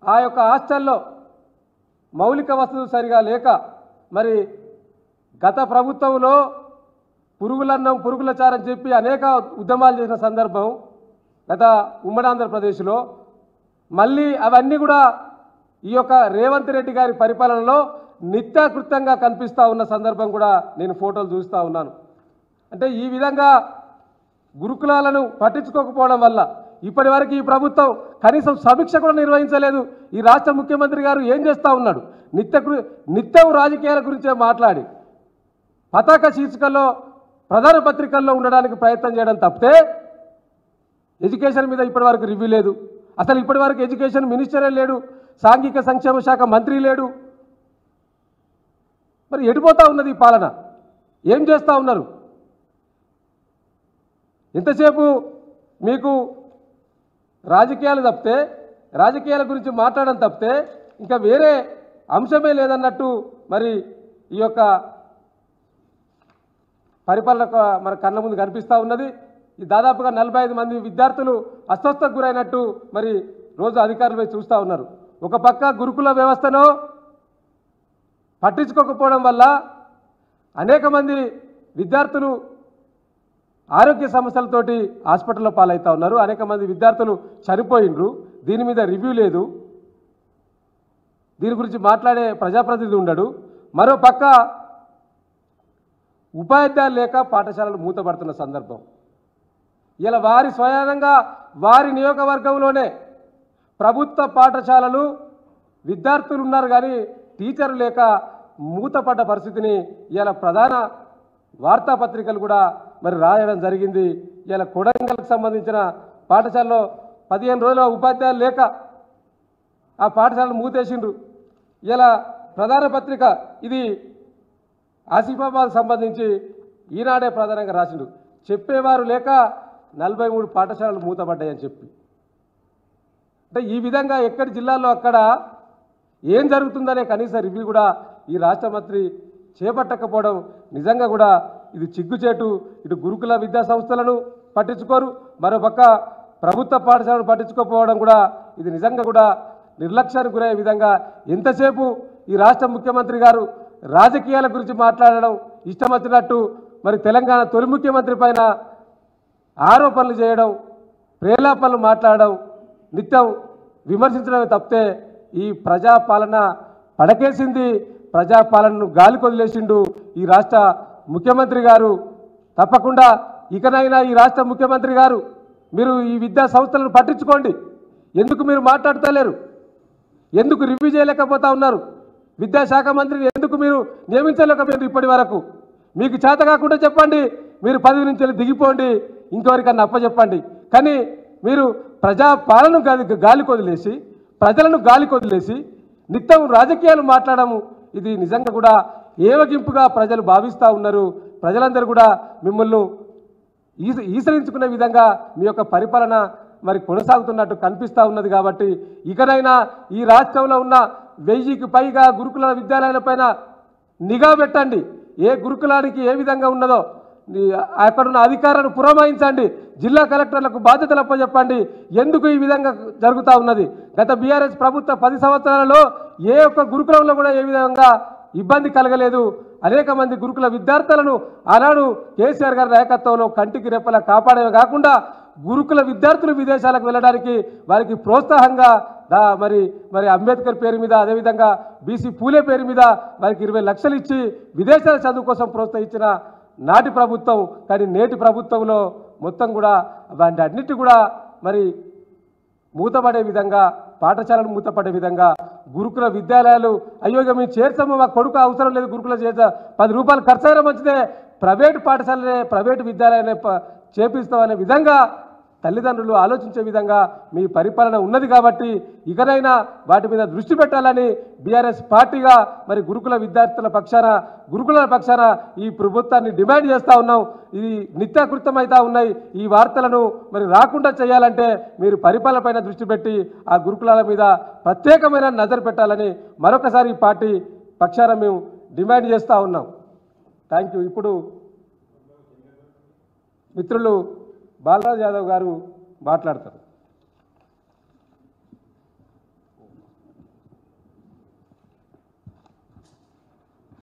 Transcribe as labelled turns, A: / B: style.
A: ఆ యొక్క హాస్టల్లో మౌలిక వసతులు సరిగా లేక మరి గత ప్రభుత్వంలో పురుగులన్నం పురుగుల చారని చెప్పి అనేక ఉద్యమాలు చేసిన సందర్భం గత ఉమ్మడి ఆంధ్రప్రదేశ్లో మళ్ళీ అవన్నీ కూడా ఈ యొక్క రేవంత్ రెడ్డి గారి పరిపాలనలో నిత్యాకృతంగా కనిపిస్తూ ఉన్న సందర్భం కూడా నేను ఫోటోలు చూస్తూ ఉన్నాను అంటే ఈ విధంగా గురుకులాలను పట్టించుకోకపోవడం వల్ల ఇప్పటి వరకు ఈ ప్రభుత్వం కనీసం సమీక్ష కూడా నిర్వహించలేదు ఈ రాష్ట్ర ముఖ్యమంత్రి గారు ఏం చేస్తూ ఉన్నాడు నిత్య నిత్యం రాజకీయాల గురించే మాట్లాడి పతాక శీర్షికల్లో ప్రధాన పత్రికల్లో ఉండడానికి ప్రయత్నం చేయడం తప్పితే ఎడ్యుకేషన్ మీద ఇప్పటివరకు రివ్యూ లేదు అసలు ఇప్పటివరకు ఎడ్యుకేషన్ మినిస్టరే లేడు సాంఘిక సంక్షేమ శాఖ మంత్రి లేడు మరి ఎడిపోతా ఉన్నది ఈ పాలన ఏం చేస్తూ ఉన్నారు ఎంతసేపు మీకు రాజకీయాలు తప్పితే రాజకీయాల గురించి మాట్లాడడం తప్పితే ఇంకా వేరే అంశమే లేదన్నట్టు మరి ఈ యొక్క పరిపాలన క- మన కళ్ళ ముందు కనిపిస్తూ ఉన్నది ఈ దాదాపుగా నలభై ఐదు మంది విద్యార్థులు అస్వస్థకు గురైనట్టు మరి రోజు అధికారులు పోయి చూస్తూ ఉన్నారు ఒక పక్క గురుకుల వ్యవస్థను పట్టించుకోకపోవడం వల్ల అనేక మంది విద్యార్థులు ఆరోగ్య సమస్యలతోటి హాస్పిటల్లో పాలవుతా ఉన్నారు అనేక మంది విద్యార్థులు చనిపోయినరు దీని మీద రివ్యూ లేదు దీని గురించి మాట్లాడే ప్రజాప్రతినిధి ఉండడు మరో పక్క ఉపాధ్యాయులు లేక పాఠశాలలు మూతపడుతున్న సందర్భం ఇలా వారి స్వయానంగా వారి నియోజకవర్గంలోనే ప్రభుత్వ పాఠశాలలు విద్యార్థులు ఉన్నారు కానీ టీచర్లు లేక మూతపడ్డ పరిస్థితిని ఇలా ప్రధాన వార్తాపత్రికలు కూడా మరి రాయడం జరిగింది ఇలా కొడంగల్కి సంబంధించిన పాఠశాలలో పదిహేను రోజుల ఉపాధ్యాయులు లేక ఆ పాఠశాలను మూతేసిండ్రు ఇలా ప్రధాన పత్రిక ఇది ఆసిఫాబాద్ సంబంధించి ఈనాడే ప్రధానంగా రాసిండు చెప్పేవారు లేక నలభై మూడు పాఠశాలలు మూతపడ్డాయని చెప్పి అంటే ఈ విధంగా ఎక్కడి జిల్లాల్లో అక్కడ ఏం జరుగుతుందనే కనీస రివ్యూ కూడా ఈ రాష్ట్ర మంత్రి చేపట్టకపోవడం నిజంగా కూడా ఇది చిగ్గుచేటు ఇటు గురుకుల విద్యా సంస్థలను పట్టించుకోరు మరోపక్క ప్రభుత్వ పాఠశాలను పట్టించుకోకపోవడం కూడా ఇది నిజంగా కూడా నిర్లక్ష్యానికి గురయ్యే విధంగా ఎంతసేపు ఈ రాష్ట్ర ముఖ్యమంత్రి గారు రాజకీయాల గురించి మాట్లాడడం ఇష్టం వచ్చినట్టు మరి తెలంగాణ తొలి ముఖ్యమంత్రి పైన ఆరోపణలు చేయడం ప్రేలాపనలు మాట్లాడడం నిత్యం విమర్శించడమే తప్పితే ఈ ప్రజాపాలన పడకేసింది ప్రజాపాలనను గాలి కొదిలేసిండు ఈ రాష్ట్ర ముఖ్యమంత్రి గారు తప్పకుండా ఇకనైనా ఈ రాష్ట్ర ముఖ్యమంత్రి గారు మీరు ఈ విద్యా సంస్థలను పట్టించుకోండి ఎందుకు మీరు మాట్లాడతలేరు ఎందుకు రివ్యూ చేయలేకపోతా ఉన్నారు విద్యాశాఖ మంత్రిని ఎందుకు మీరు నియమించలేకపోయారు ఇప్పటి వరకు మీకు చేత కాకుండా చెప్పండి మీరు పదవి నుంచి వెళ్ళి దిగిపోండి ఇంకెవరికన్నా అప్పచెప్పండి కానీ మీరు ప్రజా పాలన గాలి గాలి కొదిలేసి ప్రజలను గాలి కొదిలేసి నిత్యం రాజకీయాలు మాట్లాడము ఇది నిజంగా కూడా ఏవగింపుగా ప్రజలు భావిస్తూ ఉన్నారు ప్రజలందరూ కూడా మిమ్మల్ని ఈస ఈసరించుకునే విధంగా మీ యొక్క పరిపాలన మరి కొనసాగుతున్నట్టు కనిపిస్తూ ఉన్నది కాబట్టి ఇకనైనా ఈ రాష్ట్రంలో ఉన్న వెయ్యికి పైగా గురుకుల విద్యాలయాలపైన నిఘా పెట్టండి ఏ గురుకులానికి ఏ విధంగా ఉన్నదో ఈ అక్కడున్న అధికారులను పురమాయించండి జిల్లా కలెక్టర్లకు బాధ్యతలు అప్పచెప్పండి ఎందుకు ఈ విధంగా జరుగుతూ ఉన్నది గత బీఆర్ఎస్ ప్రభుత్వ పది సంవత్సరాలలో ఏ ఒక్క గురుకులంలో కూడా ఏ విధంగా ఇబ్బంది కలగలేదు అనేక మంది గురుకుల విద్యార్థులను ఆనాడు కేసీఆర్ గారి నాయకత్వంలో కంటికి రెప్పలా కాపాడేవి కాకుండా గురుకుల విద్యార్థులు విదేశాలకు వెళ్ళడానికి వారికి ప్రోత్సాహంగా దా మరి మరి అంబేద్కర్ పేరు మీద అదేవిధంగా బీసీ పూలే పేరు మీద వారికి ఇరవై లక్షలు ఇచ్చి విదేశాల చదువు కోసం ప్రోత్సహించిన నాటి ప్రభుత్వం కానీ నేటి ప్రభుత్వంలో మొత్తం కూడా వాటి అన్నిటి కూడా మరి మూతపడే విధంగా పాఠశాలలు మూతపడే విధంగా గురుకుల విద్యాలయాలు అయ్యో ఇక మేము చేర్చాము మా కొడుకు అవసరం లేదు గురుకుల చేర్చా పది రూపాయలు ఖర్చు అయినా మంచిదే ప్రైవేటు పాఠశాలనే ప్రైవేటు విద్యాలయాలనే ప- చేపిస్తామనే విధంగా తల్లిదండ్రులు ఆలోచించే విధంగా మీ పరిపాలన ఉన్నది కాబట్టి ఇకనైనా వాటి మీద దృష్టి పెట్టాలని బీఆర్ఎస్ పార్టీగా మరి గురుకుల విద్యార్థుల పక్షాన గురుకుల పక్షాన ఈ ప్రభుత్వాన్ని డిమాండ్ చేస్తూ ఉన్నాం ఇది నిత్యాకృతమైతా ఉన్నాయి ఈ వార్తలను మరి రాకుండా చేయాలంటే మీరు పరిపాలన పైన దృష్టి పెట్టి ఆ గురుకులాల మీద ప్రత్యేకమైన నజరు పెట్టాలని మరొకసారి ఈ పార్టీ పక్షాన మేము డిమాండ్ చేస్తూ ఉన్నాం థ్యాంక్ యూ ఇప్పుడు మిత్రులు బాలరాజ్ యాదవ్ గారు మాట్లాడతారు